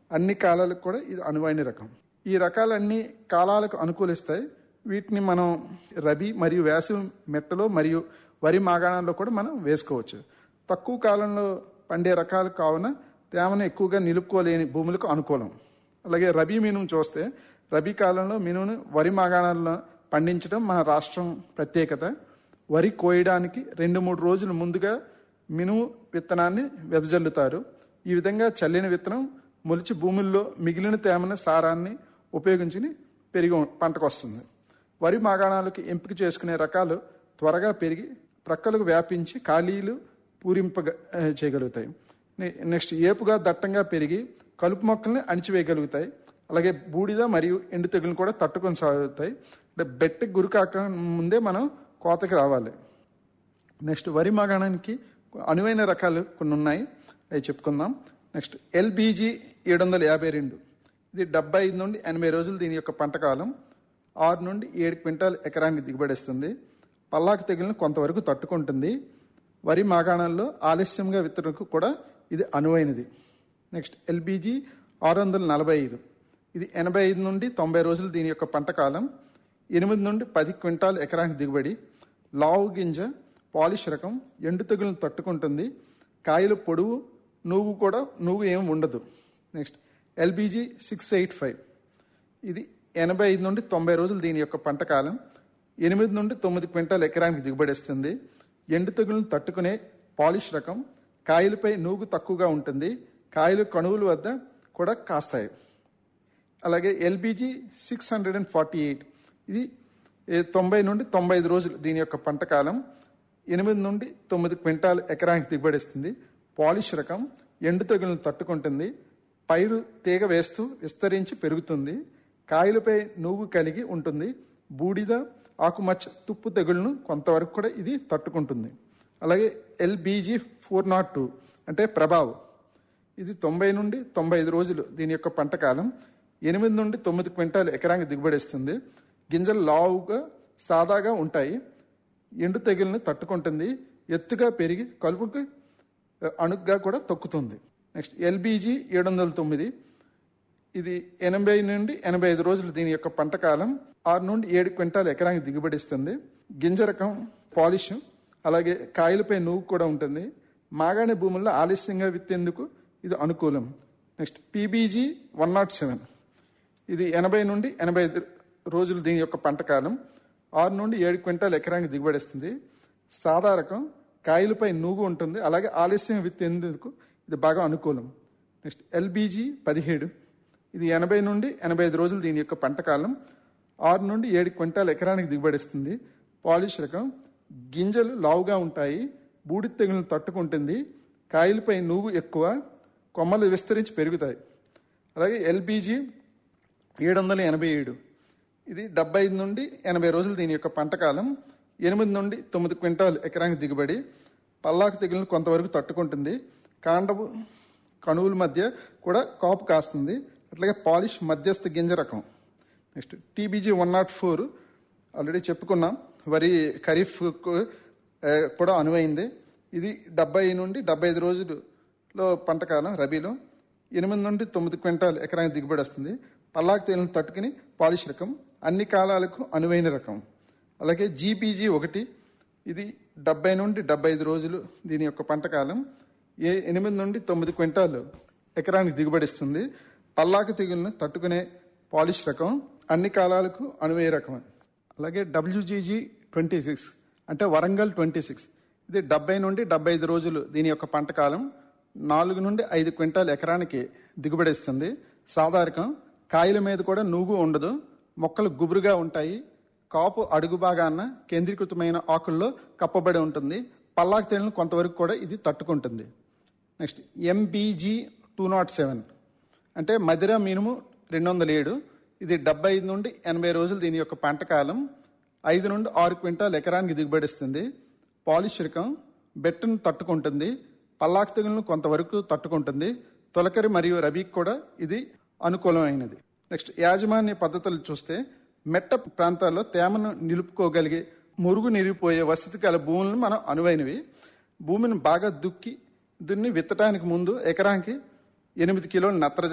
అన్ని కాలాలకు కూడా ఇది అనువైన రకం ఈ రకాలన్నీ కాలాలకు అనుకూలిస్తాయి వీటిని మనం రబీ మరియు వేసవి మెట్టలో మరియు వరి మాగాణాల్లో కూడా మనం వేసుకోవచ్చు తక్కువ కాలంలో పండే రకాలు కావున తేమను ఎక్కువగా నిలుపుకోలేని భూములకు అనుకూలం అలాగే రబీ మినుము చూస్తే రబీ కాలంలో మినుమును వరి మాగాణాల్లో పండించడం మన రాష్ట్రం ప్రత్యేకత వరి కోయడానికి రెండు మూడు రోజుల ముందుగా మినుము విత్తనాన్ని వెదజల్లుతారు ఈ విధంగా చల్లిన విత్తనం మొలిచి భూముల్లో మిగిలిన తేమని సారాన్ని ఉపయోగించి పెరిగి పంటకు వస్తుంది వరి మాగాణాలకు ఎంపిక చేసుకునే రకాలు త్వరగా పెరిగి ప్రక్కలకు వ్యాపించి ఖాళీలు పూరింప చేయగలుగుతాయి నె- నెక్స్ట్ ఏపుగా దట్టంగా పెరిగి కలుపు మొక్కల్ని అణిచివేయగలుగుతాయి అలాగే బూడిద మరియు ఎండు తెగులను కూడా తట్టుకొని సాగుతాయి అంటే బెట్టకి గురికాక ముందే మనం కోతకి రావాలి నెక్స్ట్ వరి మాగాణానికి అనువైన రకాలు కొన్ని ఉన్నాయి అవి చెప్పుకుందాం నెక్స్ట్ ఎల్బీజీ ఏడు వందల యాభై రెండు ఇది డెబ్బై ఐదు నుండి ఎనభై రోజులు దీని యొక్క పంట కాలం ఆరు నుండి ఏడు క్వింటాల్ ఎకరానికి దిగుబడిస్తుంది పల్లాకు తెగులను కొంతవరకు తట్టుకుంటుంది వరి మాగాణాల్లో ఆలస్యంగా విత్తనకు కూడా ఇది అనువైనది నెక్స్ట్ ఎల్బీజీ ఆరు వందల నలభై ఐదు ఇది ఎనభై ఐదు నుండి తొంభై రోజులు దీని యొక్క పంట కాలం ఎనిమిది నుండి పది క్వింటాల్ ఎకరానికి దిగుబడి లావు గింజ పాలిష్ రకం ఎండు తెగులను తట్టుకుంటుంది కాయలు పొడవు నువ్వు కూడా నువ్వు ఏం ఉండదు next LBG six eight five ఇది ఎనభై ఐదు నుండి తొంభై రోజులు దీని యొక్క పంట కాలం ఎనిమిది నుండి తొమ్మిది క్వింటాల్ ఎకరానికి దిగుబడిస్తుంది ఎండు తెగులను తట్టుకునే పాలిష్ రకం కాయలపై నూగు తక్కువగా ఉంటుంది కాయలు కణువుల వద్ద కూడా కాస్తాయి అలాగే LBG six hundred and forty eight ఇది ఏ, తొంభై నుండి తొంభై ఐదు రోజులు దీని యొక్క పంట కాలం ఎనిమిది నుండి తొమ్మిది క్వింటాల్ ఎకరానికి దిగుబడిస్తుంది పాలిష్ రకం ఎండు తెగులను తట్టుకుంటుంది పైరు తీగ వేస్తూ విస్తరించి పెరుగుతుంది కాయలపై నూగు కలిగి ఉంటుంది బూడిద ఆకుమచ్చ తుప్పు తెగులను కొంతవరకు కూడా ఇది తట్టుకుంటుంది అలాగే ఎల్బీజీ ఫోర్ నాట్ టూ అంటే ప్రభావ్ ఇది తొంభై నుండి తొంభై ఐదు రోజులు దీని యొక్క పంట కాలం ఎనిమిది నుండి తొమ్మిది క్వింటాల్ ఎకరానికి దిగుబడిస్తుంది గింజలు లావుగా సాదాగా ఉంటాయి ఎండు తెగుల్ని తట్టుకుంటుంది ఎత్తుగా పెరిగి కలుపుకి ఆ, అణుగ్గా కూడా తొక్కుతుంది నెక్స్ట్ ఎల్బీజీ ఏడు వందల తొమ్మిది ఇది ఎనభై నుండి ఎనభై ఐదు రోజులు దీని యొక్క పంట కాలం ఆరు నుండి ఏడు క్వింటాల్ ఎకరానికి దిగుబడిస్తుంది గింజ రకం పాలిష్ అలాగే కాయలపై నువ్వు కూడా ఉంటుంది మాగాణి భూముల్లో ఆలస్యంగా విత్తేందుకు ఇది అనుకూలం next PBG one not seven ఇది ఎనభై నుండి ఎనభై ఐదు రోజులు దీని యొక్క పంట కాలం ఆరు నుండి ఏడు క్వింటాల్ ఎకరానికి దిగుబడిస్తుంది సాదా రకం కాయలపై నూగు ఉంటుంది అలాగే ఆలస్యం విత్తేందుకు ఇది బాగా అనుకూలం నెక్స్ట్ ఎల్బీజీ పదిహేడు ఇది ఎనభై నుండి ఎనభై ఐదు రోజులు దీని యొక్క పంట కాలం ఆరు నుండి ఏడు క్వింటాల్ ఎకరానికి దిగుబడిస్తుంది పాలిష్ రకం గింజలు లావుగా ఉంటాయి బూడి తెగులను తట్టుకుంటుంది కాయలపై నూగు ఎక్కువ కొమ్మలు విస్తరించి పెరుగుతాయి అలాగే ఎల్బీజీ ఏడు వందల ఎనభై ఏడు ఇది డెబ్బై ఐదు నుండి ఎనభై రోజులు దీని యొక్క పంట కాలం ఎనిమిది నుండి తొమ్మిది క్వింటాల్ ఎకరానికి దిగుబడి పల్లాకు తెగులను కొంతవరకు తట్టుకుంటుంది కాండపు కణువుల మధ్య కూడా కాపు కాస్తుంది అట్లాగే పాలిష్ మధ్యస్థ గింజ రకం next TBG one not four already చెప్పుకున్నాం వరి ఖరీఫ్ కూడా అనువైంది ఇది డెబ్బై నుండి డెబ్బై ఐదు రోజులలో పంట కాలం రబీలో ఎనిమిది నుండి తొమ్మిది క్వింటాల్ ఎకరానికి దిగుబడి వస్తుంది పల్లాకు తేలిని తట్టుకుని పాలిష్ రకం అన్ని కాలాలకు అనువైన రకం అలాగే జీపీజీ ఒకటి ఇది డెబ్బై నుండి డెబ్బై ఐదు రోజులు దీని యొక్క పంట కాలం ఏ ఎనిమిది నుండి తొమ్మిది క్వింటాలు ఎకరానికి దిగుబడిస్తుంది పల్లాకు తెగులను తట్టుకునే పాలిష్ రకం అన్ని కాలాలకు అనువే రకం అలాగే డబ్ల్యూజీజీ ట్వంటీ సిక్స్ అంటే వరంగల్ ట్వంటీ సిక్స్ ఇది డెబ్బై నుండి డెబ్బై ఐదు రోజులు దీని యొక్క పంట కాలం నాలుగు నుండి ఐదు క్వింటాల్ ఎకరానికి దిగుబడిస్తుంది సాధారకం కాయల మీద కూడా నూగు ఉండదు మొక్కలు గుబురుగా ఉంటాయి కాపు అడుగు భాగాన కేంద్రీకృతమైన ఆకుల్లో కప్పబడి ఉంటుంది పల్లాకు తేలిన కొంతవరకు కూడా ఇది తట్టుకుంటుంది next MBG two not seven అంటే మదిర మినుము రెండు వందల ఏడు ఇది డెబ్బై ఐదు నుండి ఎనభై రోజులు దీని యొక్క పంట కాలం ఐదు నుండి ఆరు క్వింటాల్ ఎకరానికి దిగుబడిస్తుంది పాలిష్ రకం బెట్టును తట్టుకుంటుంది పల్లాకు తెగులను కొంతవరకు తట్టుకుంటుంది తొలకరి మరియు రబీకి కూడా ఇది అనుకూలమైనది నెక్స్ట్ యాజమాన్య పద్ధతులు చూస్తే మెట్ట ప్రాంతాల్లో తేమను నిలుపుకోగలిగే మురుగు నిరిగిపోయే వసతి గల భూములను మనం అనువైనవి భూమిని బాగా దుక్కి దున్ని విత్తడానికి ముందు ఎకరానికి ఎనిమిది కిలోల నత్రజని